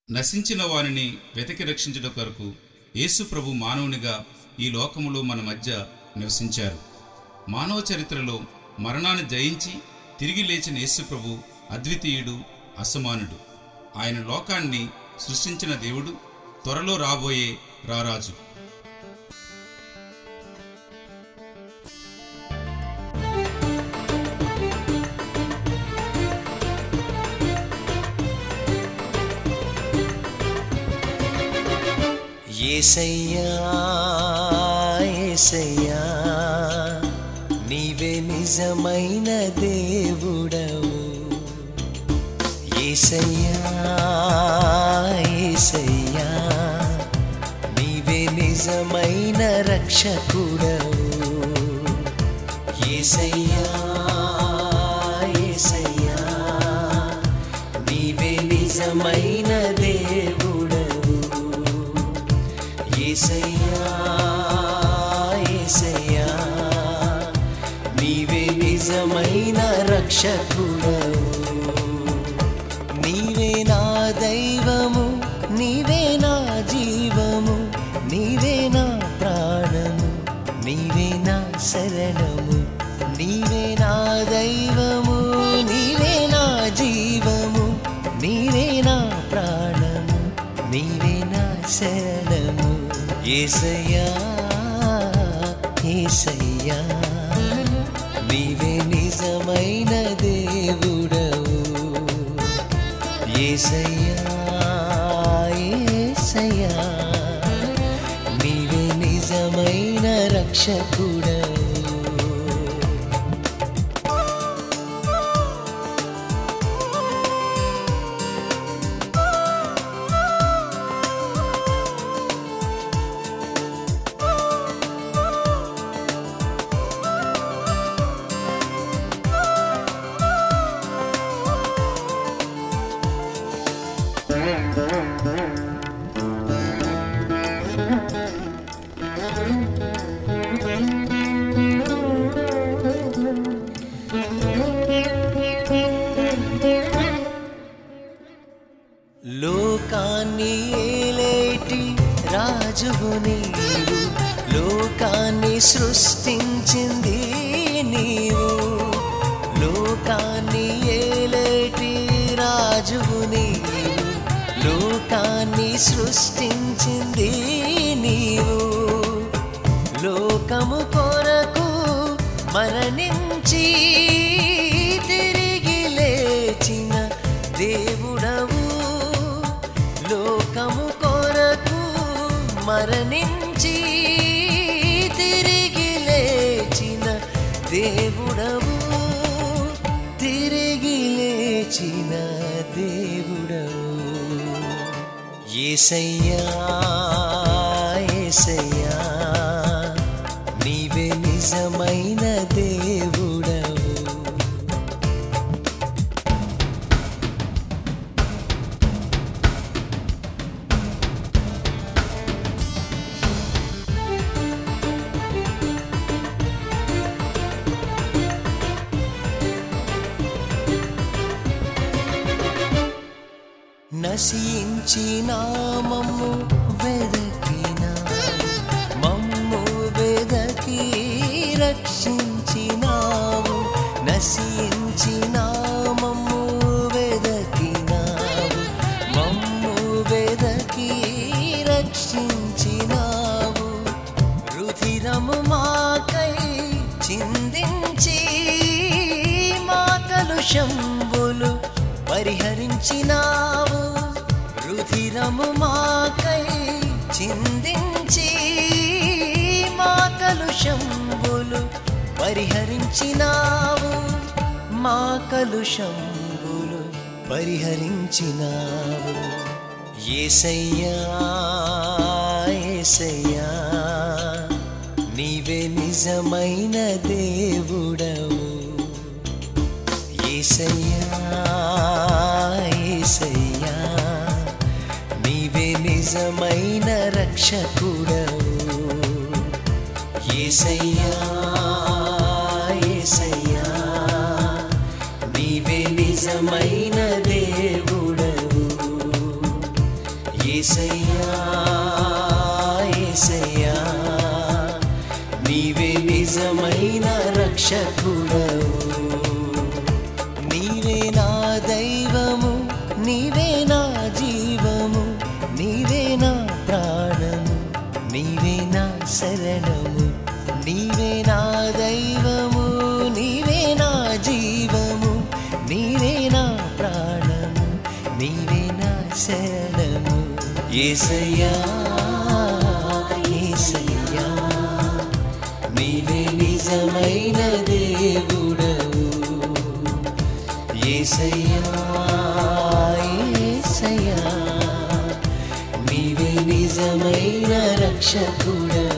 నశించిన వారిని వెతికి రక్షించుట కొరకు యేసు ప్రభు మానవునిగా ఈ లోకములో మన మధ్య నివసించారు మానవ చరిత్రలో మరణాన్ని జయించి తిరిగి లేచిన యేసు ప్రభు అద్వితీయుడు అసమానుడు ఆయన లోకాన్ని సృష్టించిన దేవుడు త్వరలో రాబోయే రారాజు ఏసయ్యా ఏసయ్యా నీవే నిజమైన దేవుడవు ఏసయ్యా ఏసయ్యా నీవే నిజమైన రక్షకుడవు ఏసయ్యా ఏసయ్యా నీవే నిజమైన దేవుడవు ఏసయ్యా ఏసయ్యా నీవే నిజమైన రక్షకుడవు నీవే నా దైవము నీవే నా జీవము నీవే నా ప్రాణము నీవే నా శరణము నీవే నా దైవము నీవే నా జీవము నీవే నా ప్రాణము నీవే నా శరణము ఏసయ్యా ఏసయ్యా నీవే నిజమైన దేవుడవు ఏసయ్యా ఏసయ్యా నీవే నిజమైన రక్షకుడవు లోకాన్ని ఏలేటి రాజువు నీవు లోకాన్ని సృష్టించింది నీవు లోకాన్ని ఏలేటి రాజువు నీవు లోకాన్ని సృష్టించింది నీవు లోకము కొరకు మరణించి తిరిగి లేచిన దేవుడవు లోకము కొరకు మరణించి తిరిగి లేచిన దేవుడవు తిరిగి లేచిన దేవుడవు ఏసయ్యా ఏసయ్యా నీవే నిజమైన దేవుడవు నశించిన మమ్ము వెదకిన మమ్ము వెదకి రక్షించినావు నశించిన మమ్ము వెదకినావు మమ్ము వెదకి రక్షించినావు రుధిరము మాకై చిందించి మా కలుషంబులు పరిహరించినావు రుధిరము మాకై చిందించి మా కలుషంబులు పరిహరించినావు మా కలుషంబులు పరిహరించినావు ఏసయ్యా ఏసయ్యా నీవే నిజమైన దేవుడవు ఏసయ్యా ఏసయ్యా నీవే నిజమైన రక్షకుడవు ఏసయ్యా ఏసయ్యా నీవే నిజమైన దేవుడవు ఏసయ్యా ఏసయ్యా నీవే నిజమైన రక్షకుడవు నీవే నా దైవము నీవే నా జీవము నీవే నా ప్రాణము నీవే నా శరణము నీవే నా దైవము నీవే నా జీవము నీవే నా ప్రాణము నీవే నా శరణము ఏసయ్యా ఏసయ్యా నీవే నిజమైన దేవుడవు ఏసయ్యా ఏసయ్యా నీవే నిజమైన రక్షకుడవు